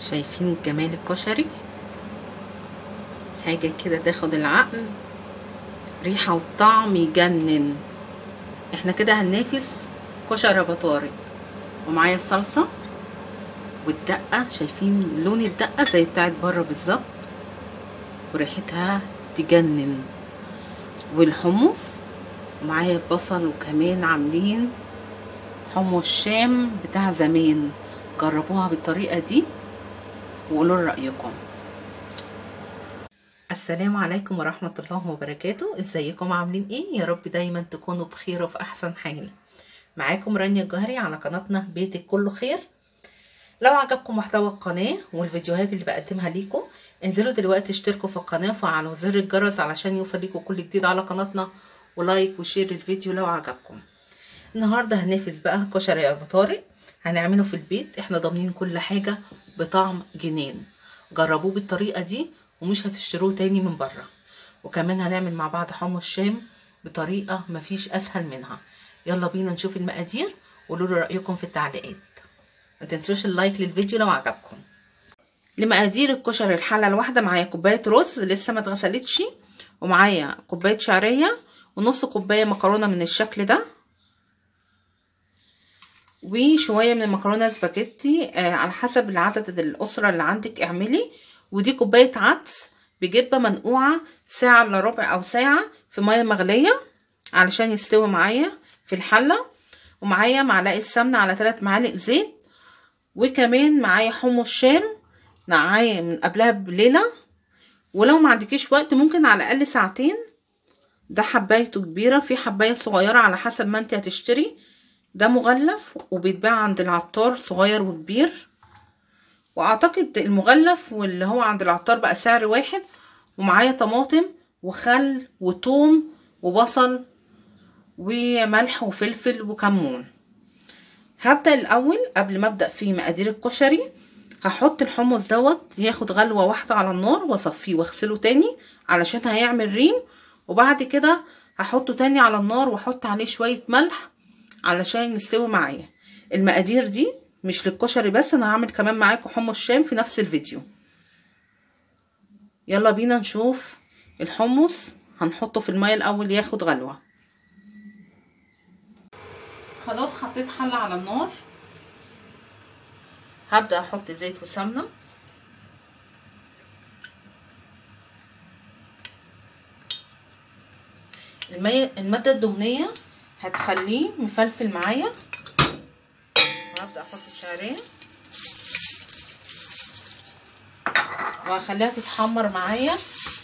شايفين جمال الكشري حاجة كده تاخد العقل ريحة وطعم يجنن احنا كده هننافس كشري ابو طارق ومعايا الصلصة والدقة شايفين لون الدقة زي بتاعت بره بالظبط وريحتها تجنن والحمص ومعايا بصل وكمان عاملين حمص شام بتاع زمان جربوها بالطريقة دي وقولوا رأيكم السلام عليكم ورحمة الله وبركاته ازيكم عاملين ايه يا رب دايما تكونوا بخير وفي احسن حال معاكم رانيا الجوهري على قناتنا بيتك كله خير لو عجبكم محتوى القناة والفيديوهات اللي بقدمها ليكم انزلوا دلوقتي اشتركوا في القناة وفعلوا زر الجرس علشان يوصل لكم كل جديد على قناتنا ولايك وشير الفيديو لو عجبكم النهاردة هننافس بقى كشري ابو طارق هنعمله في البيت احنا ضامنين كل حاجة بطعم جنان جربوه بالطريقة دي ومش هتشتروه تاني من بره وكمان هنعمل مع بعض حمص شام بطريقة مفيش اسهل منها يلا بينا نشوف المقادير وقولوا لي رأيكم في التعليقات ما تنسوش اللايك للفيديو لو عجبكم لمقادير الكشري الحلة الواحدة معايا كوباية رز لسه ما اتغسلتش ومعايا كوباية شعرية ونص كوباية مكرونة من الشكل ده وشويه من المكرونه سباجيتي آه على حسب العدد الاسره اللي عندك اعملي ودي كوبايه عدس بجبه منقوعه ساعه الا ربع او ساعه في ميه مغليه علشان يستوي معايا في الحله ومعايا معلقه سمنه على 3 معالق زيت وكمان معايا حمص شام نقعاه من قبلها بليله ولو ما عندكيش وقت ممكن على الاقل ساعتين ده حبايته كبيره في حبايه صغيره على حسب ما انت هتشتري ده مغلف وبيتباع عند العطار صغير وكبير واعتقد المغلف واللي هو عند العطار بقى سعر واحد ومعايا طماطم وخل وثوم وبصل وملح وفلفل وكمون هبدأ الاول قبل ما ابدأ في مقادير الكشري هحط الحمص دوت ياخد غلوة واحدة على النار واصفيه واغسله تاني علشان هيعمل ريم وبعد كده هحطه تاني على النار واحط عليه شوية ملح علشان يستوي معايا المقادير دي مش للكشري بس انا هعمل كمان معاكم حمص شام في نفس الفيديو يلا بينا نشوف الحمص هنحطه في الميه الاول ياخد غلوه خلاص حطيت حله على النار هبدا احط زيت وسمنه المية الماده الدهنيه هتخليه مفلفل معايا وهبدا احط الشعريه وهخليها تتحمر معايا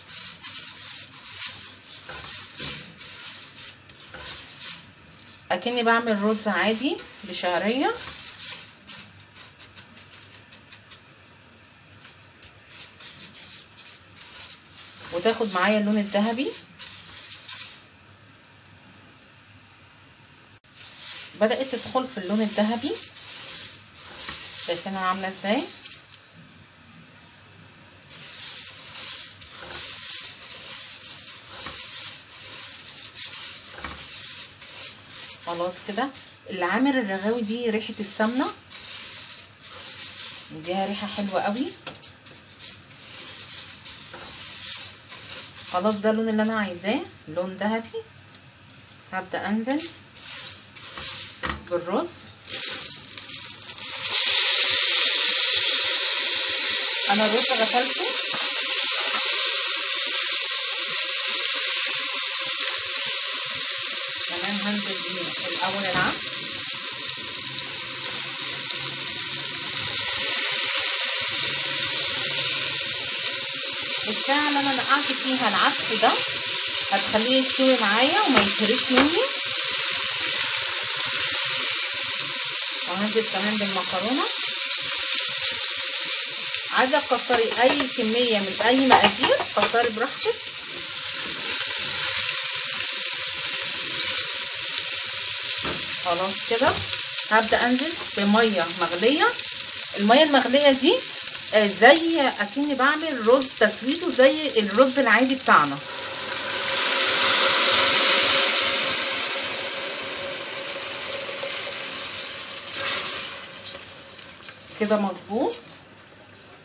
اكني بعمل رز عادي بشعريه وتاخد معايا اللون الذهبي بدأت تدخل في اللون الذهبي شايفينها عاملة ازاي خلاص كده اللي عامل الرغاوي دي ريحة السمنة مديها ريحة حلوة قوي خلاص ده اللون اللي انا عايزاه لون ذهبي هبدأ انزل بالرز انا الرز غسلته كمان هنزل بيه الاول العدس الساعة اللي انا نقعت فيها العدس ده هتخليه يستوي معايا وما يتهرش مني وهنزل كمان بالمكرونه عايزه تكسري اي كميه من اي مقادير كسري براحتك خلاص كده هبدا انزل بميه مغليه الميه المغليه دي زي اكني بعمل رز تسويته زي الرز العادي بتاعنا كده مظبوط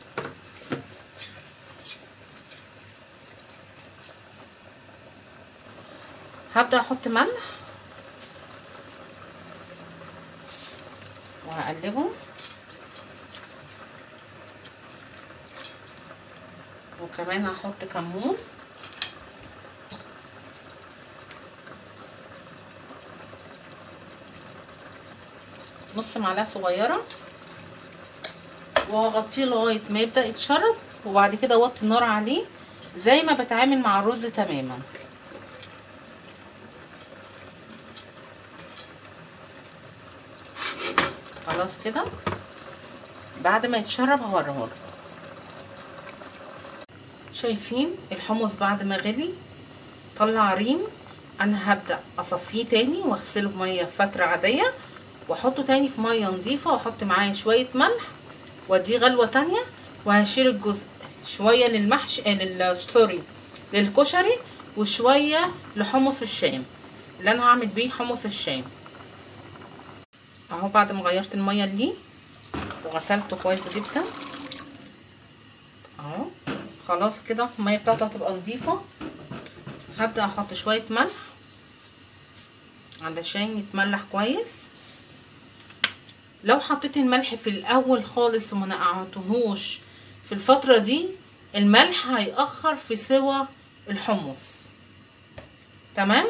هبدا احط ملح وهقلبه وكمان هحط كمون نص معلقه صغيره وهغطيه لغايه ما يبدا يتشرب وبعد كده اوطي النار عليه زي ما بتعامل مع الرز تماما خلاص كده بعد ما يتشرب هوريهولكم شايفين الحمص بعد ما غلي طلع ريم انا هبدا اصفيه تاني واغسله بميه فتره عاديه واحطه تاني في ميه نظيفه واحط معاه شويه ملح واديه غلوه تانية وهشيل الجزء شويه للمحش لل سوري للكشري وشويه لحمص الشام اللي انا هعمل بيه حمص الشام اهو بعد ما غيرت الميه دي وغسلته كويس جدا اهو خلاص كده الميه بتاعته هتبقى نظيفه هبدا احط شويه ملح علشان يتملح كويس لو حطيت الملح في الاول خالص وما نقعتهوش في الفتره دي الملح هيأخر في سوى الحمص تمام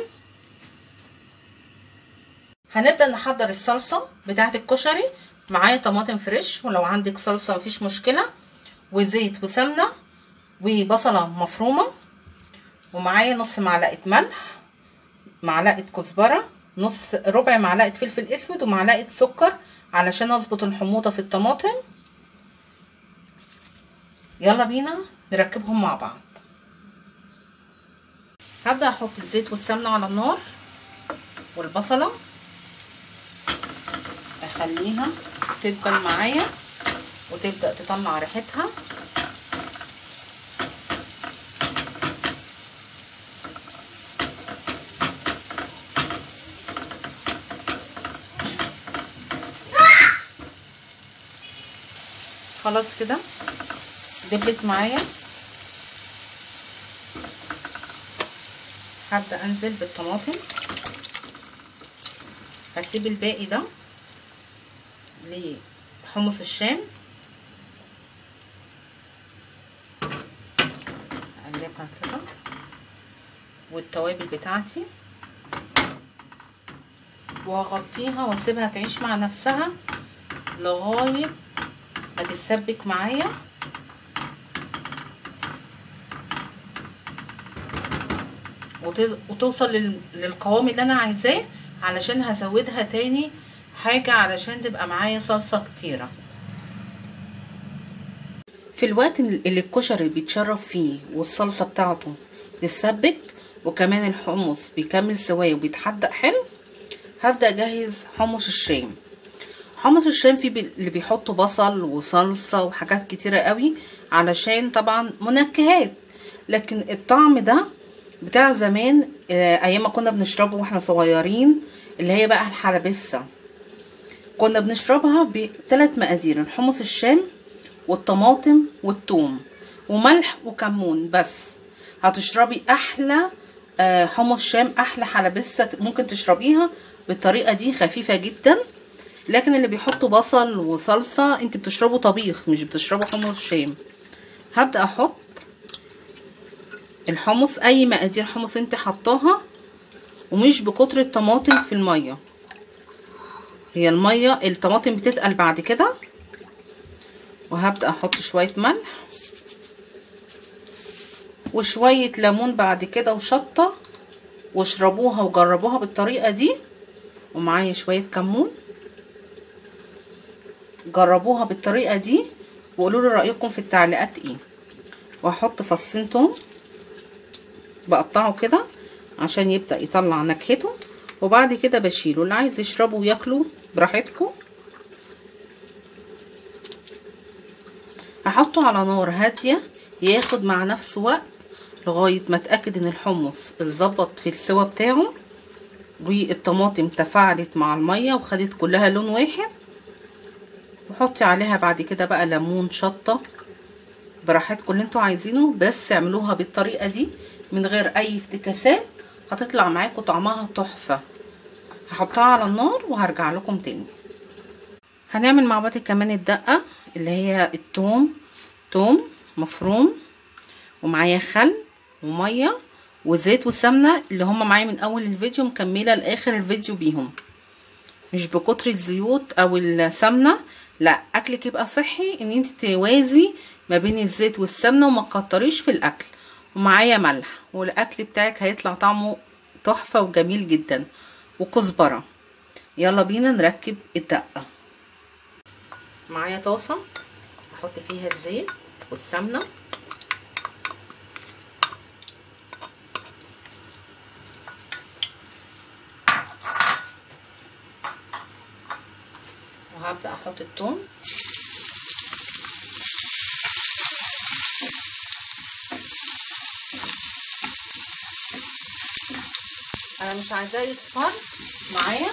هنبدا نحضر الصلصه بتاعه الكشري معايا طماطم فريش ولو عندك صلصه مفيش مشكله وزيت وسمنه وبصله مفرومه ومعايا نص معلقه ملح معلقه كزبره نص ربع معلقه فلفل اسود ومعلقه سكر علشان اظبط الحموضه في الطماطم يلا بينا نركبهم مع بعض هبدا احط الزيت والسمنه على النار والبصله اخليها تدبل معايا وتبدا تطلع ريحتها خلاص كده دبلت معايا هبدا انزل بالطماطم هسيب الباقي ده لحمص الشام اقلبها كده والتوابل بتاعتي وهغطيها واسيبها تعيش مع نفسها لغايه ما تتسبك معايا وتوصل للقوام اللي انا عايزاه علشان هزودها تاني حاجة علشان تبقى معايا صلصة كتيرة في الوقت اللي الكشري بيتشرب فيه والصلصة بتاعته تتسبك وكمان الحمص بيكمل سواه وبيتحدق حلو هبدأ اجهز حمص الشام حمص الشام فيه اللي بيحطوا بصل وصلصة وحاجات كتيرة قوي علشان طبعا منكهات لكن الطعم ده بتاع زمان ايام ما كنا بنشربه واحنا صغيرين اللي هي بقى الحلبسة كنا بنشربها بثلاث مقادير الحمص الشام والطماطم والثوم وملح وكمون بس هتشربي احلى حمص شام احلى حلبسة ممكن تشربيها بالطريقة دي خفيفة جدا لكن اللي بيحطوا بصل وصلصة انت بتشربوا طبيخ مش بتشربوا حمص شام هبدأ احط الحمص اي مقادير حمص انت حطاها ومش بكتر الطماطم في المية هي المية الطماطم بتتقل بعد كده وهبدأ احط شوية ملح وشوية ليمون بعد كده وشطة واشربوها وجربوها بالطريقة دي ومعايا شوية كمون جربوها بالطريقة دي وقولوا لي رأيكم في التعليقات ايه وهحط فصين توم بقطعه كده عشان يبدأ يطلع نكهته وبعد كده بشيله اللي عايز يشربه وياكله براحتكم هحطه على نار هادية ياخد مع نفسه وقت لغاية ما اتأكد ان الحمص اتظبط في السوا بتاعه والطماطم تفاعلت مع المية وخدت كلها لون واحد وحطي عليها بعد كده بقى ليمون شطة براحتكم اللي انتوا عايزينه بس اعملوها بالطريقة دي من غير اي افتكاسات هتطلع معاكم طعمها تحفه هحطها على النار وهرجع لكم تاني هنعمل مع بعض كمان الدقه اللي هي التوم توم مفروم ومعايا خل وميه وزيت وسمنه اللي هم معايا من اول الفيديو مكمله لاخر الفيديو بيهم مش بكتر الزيوت او السمنه لا اكلك يبقى صحي ان انت توازي ما بين الزيت والسمنه وما تكتريش في الاكل ومعايا ملح والاكل بتاعك هيطلع طعمه تحفه وجميل جدا وكزبره يلا بينا نركب الدقه معايا طاسه احط فيها الزيت والسمنه وهبدا احط الثوم انا مش عايزاه يصفر معايا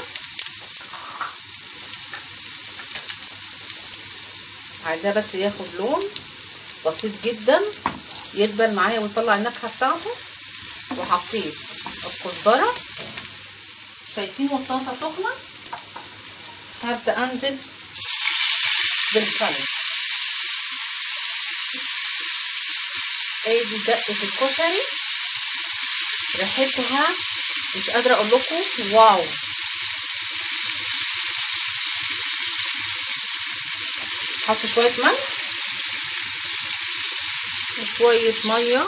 عايزاه بس ياخد لون بسيط جدا يدبل معايا ويطلع النكهه بتاعته وحطيت الكزبره شايفين والطاسه سخنه هبدا انزل بالخل ادي دقه الكشري ريحتها مش قادره اقول لكم واو حط شويه ملح وشويه ميه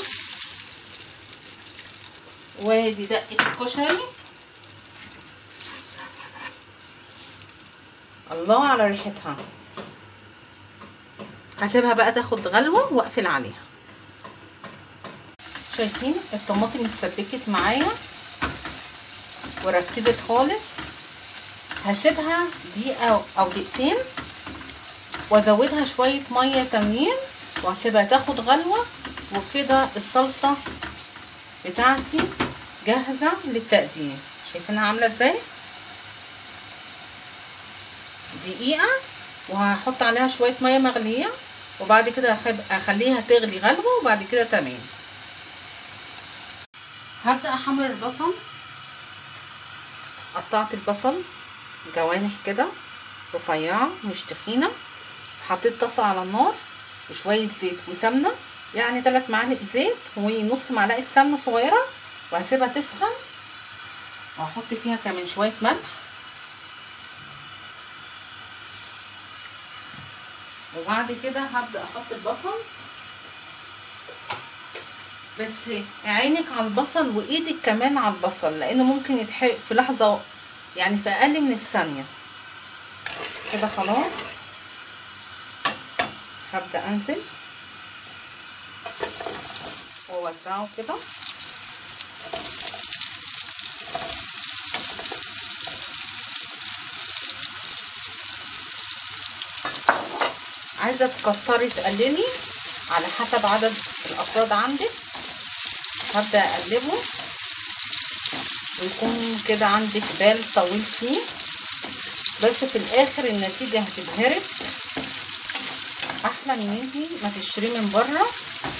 وادي دقه الكشري الله على ريحتها هسيبها بقى تاخد غلوه واقفل عليها شايفين الطماطم اتسبكت معايا وركزت خالص هسيبها دقيقه او دقيقتين وازودها شويه ميه تانيين وهسيبها تاخد غلوه وكده الصلصه بتاعتي جاهزه للتقديم شايفينها عامله ازاي دقيقه وهحط عليها شويه ميه مغليه وبعد كده اخليها تغلي غلوه وبعد كده تمام هبدا احمر البصل قطعت البصل جوانح كده رفيعه مش تخينه حطيت طاسه على النار وشويه زيت وسمنه يعني 3 معالق زيت ونص معلقه سمنه صغيره وهسيبها تسخن وهحط فيها كمان شويه ملح وبعد كده هبدا احط البصل بس عينك على البصل وايدك كمان على البصل لانه ممكن يتحرق في لحظه يعني في اقل من الثانيه كده خلاص هبدا انزل واوزعه كده عايزه تكتري تقللي على حسب عدد الافراد عندك هبدا اقلبه ويكون كده عندك بال طويل فيه بس في الاخر النتيجه هتتهرب احلى من انتي ما تشتريه من بره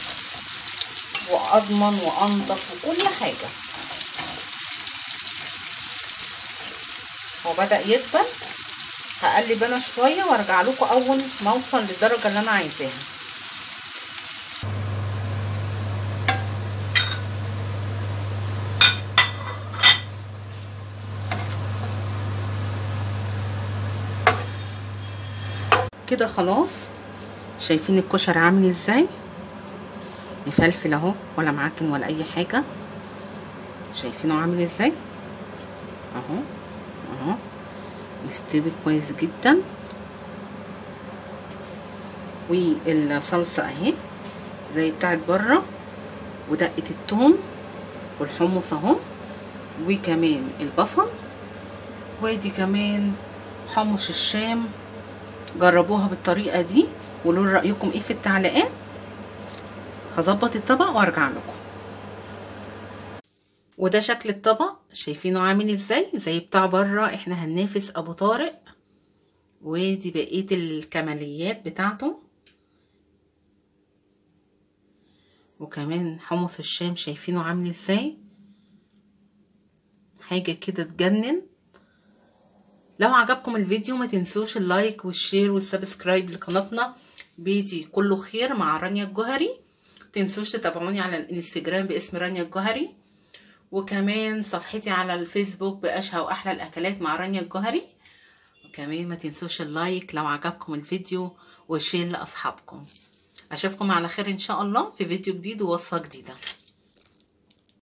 واضمن وانضف وكل حاجه هو بدا يدبل هقلب انا شويه وارجع لكم اول ما اوصل للدرجه اللي انا عايزاها كده خلاص شايفين الكشري عامل ازاي مفلفل اهو ولا معجن ولا اي حاجه شايفينه عامل ازاي اهو اهو مستوي كويس جدا والصلصه اهي زي بتاعت بره ودقه الثوم والحمص اهو وكمان البصل وادي كمان حمص الشام جربوها بالطريقه دي وقولوا رايكم ايه في التعليقات هظبط الطبق وارجع لكم وده شكل الطبق شايفينه عامل ازاي زي بتاع بره احنا هننافس ابو طارق ودي بقيه الكماليات بتاعته وكمان حمص الشام شايفينه عامل ازاي حاجة كده تجنن لو عجبكم الفيديو ما تنسوش اللايك والشير والسبسكرايب لقناتنا بيتي كله خير مع رانيا الجوهري تنسوش تتابعوني على الانستجرام باسم رانيا الجوهري وكمان صفحتي على الفيسبوك بأشهى وأحلى الأكلات مع رانيا الجوهري وكمان ما تنسوش اللايك لو عجبكم الفيديو والشير لأصحابكم أشوفكم على خير إن شاء الله في فيديو جديد ووصفة جديدة